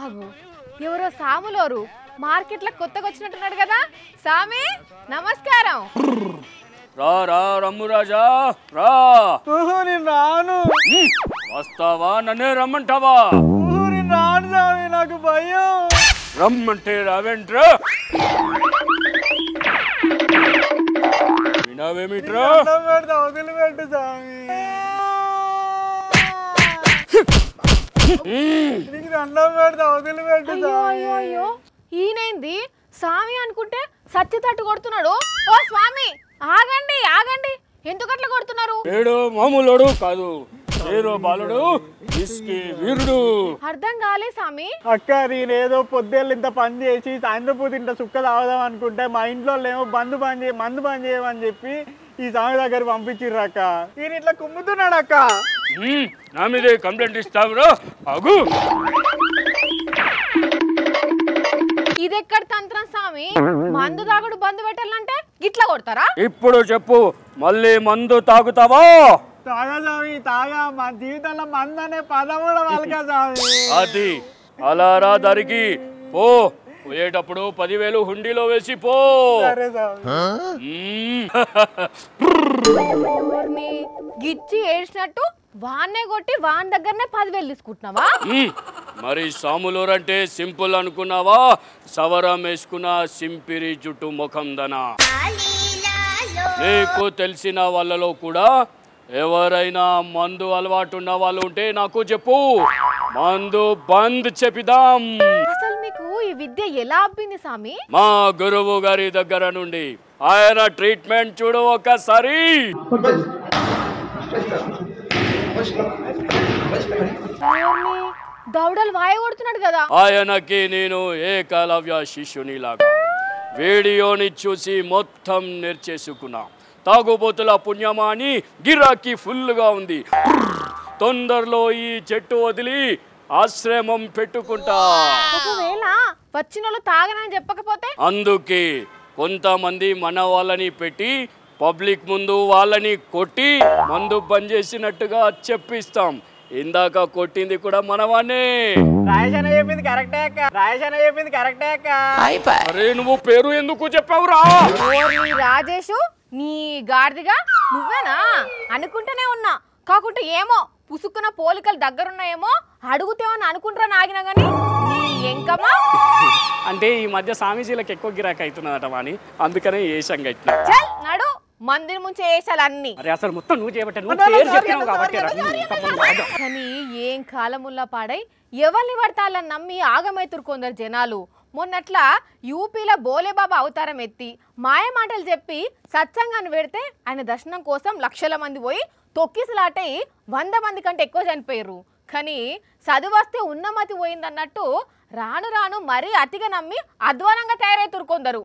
ఆగు ఎవరో సాములోరు మార్కెట్లో కొత్తగా వచ్చినట్టున్నాడు కదా సామి నమస్కారం రా రా రమ్మురాజా రా ఊహు, నేను రాను హ్మ్. వస్తావా నన్నే రమ్మంటావా ఊహు, నేను రాను స్వామి నాకు భయం రమ్మంటే రావేంట్రా వినావేమిట్రా దండం పెడతా వదిలిపెట్టు స్వామి నీకు దండం పెడతా వదిలిపెట్టు అయ్యో స్వామి అయ్యో అయ్యో ఈయనేంది స్వామి అనుకుంటే సచ్చి తట్టు కొడుతున్నాడు ఓ స్వామి ఆగండి ఆగండి ఎందుకు అట్లా కొడుతున్నారు ఏడు మామూలుడు కాదు ఏరో బాలుడు ఇస్కి వీరుడు అర్థం కాలే స్వామి అక్క నేనేదో పొద్దుళ్ళు ఇంత పని చేసి సాయంత్రం పూట ఇంత సుక్క తాగుదాం అనుకుంటే మా ఇంట్లో ఏమో బంద్ బంద్ చేయ మందు బంద్ చేయమని చెప్పి ఈ స్వామి దగ్గర పంపించిర్రు అక్క ఈయన ఇట్లా కుమ్ముతున్నాడు అక్క హ్మ్. నా మీదే కంప్లైంట్ ఇస్తావురా అగు ఇదెక్కడ తంత్రం స్వామి మందు తాగుడు బందు పెట్టాలంటే గిట్లా కొడతారా ఇప్పుడు చెప్పు మళ్ళీ మందు తాగుతావా తాగా స్వామి తాగా మా జీవితంలో మందు అనే పదం కూడా వాళ్ళకా స్వామి అది అలా రా దరికి పో పోయేటప్పుడు పదివేలు హుండీలో వేసి పో సరే స్వామి మ్మ్. ఊర్ని గిచ్చి ఏడ్చినట్టు వాన్నే కొట్టి వాన్ దగ్గరనే పదివేలు తీసుకుంటున్నావా మ్మ్. మరి సాములూరంటే సింపుల్ అనుకున్నావా సవరం వేసుకున్న సింపిరి జుట్టు ముఖం దనా నీకు తెలిసిన వాళ్ళలో కూడా ఎవరైనా మందు అలవాటు ఉన్న వాళ్ళు ఉంటే నాకు చెప్పు మందు బంద్ చెప్పిదాం అసలు మీకు ఈ విద్య ఎలా అబ్బింది స్వామి మా గురువు గారి దగ్గర నుండి ఆయన ట్రీట్మెంట్ చూడు ఒకసారి ఊర్ని దౌడలు వాయ కొడుతున్నాడు కదా ఆయనకి నేను ఏకలవ్య శిష్యునిలాగా వీడియోని చూసి మొత్తం నేర్చేసుకున్నా తాగుబోతుల పుణ్యమా అని గిరాకీ ఫుల్గా ఉంది తొందరలో ఈ చెట్టు వదిలి ఆశ్రమం పెట్టుకుంటా ఒకవేళ వచ్చిన వాళ్ళు తాగనని చెప్పకపోతే అందుకే కొంతమంది మన వాళ్ళని పెట్టి పబ్లిక్ ముందు వాళ్ళని కొట్టి మందు బంద్ చేసినట్టుగా చెప్పిస్తాం ఇందాక కొట్టింది కూడా మనవానే రాయసన చెప్పింది కరెక్టే అక్క రాయసన చెప్పింది కరెక్టే అక్క అరే నువ్వు పేరు ఎందుకు చెప్పావురా ఓర్ని రాజేషు నీ గాడిదిగా నువ్వేనా అనుకుంటూనే ఉన్నా కాకుంటే ఏమో పుసుక్కున పోలికలు దగ్గరున్నాయేమో అడుగుతేమని అనుకుంటారా నాగినా గాని నీ ఎంకమ్మా అంటే ఈ మధ్య స్వామీజీలకు ఎక్కువ గిరాకీ అవుతున్నదట వాణి అందుకనే వేసాం గట్టిన చల్ నడు మందిని ముంచే వేసాలు అన్ని అరే అసలు మొత్తం నువ్వు చేయబట్టే నువ్వు పేరు చెప్పినావు కాబట్టి రా. తప్పకుండా కాదు. కానీ ఏం కాలముల్లా పాడై ఎవరిని పడతాలని నమ్మి ఆగమైతురు కొందరు జనాలు మొన్నట్లా యూపీలో బోలేబాబా అవతారం ఎత్తి మాయ మాటలు చెప్పి సత్సంగాన్ని పెడితే ఆయన దర్శనం కోసం లక్షల మంది పోయి తొక్కిసలాటై వంద మంది కంటే ఎక్కువ చనిపోయారు కానీ చదువస్తే ఉన్నమతి పోయిందన్నట్టు రాను రాను మరీ అతిగా నమ్మి అధ్వానంగా తయారైతురు కొందరు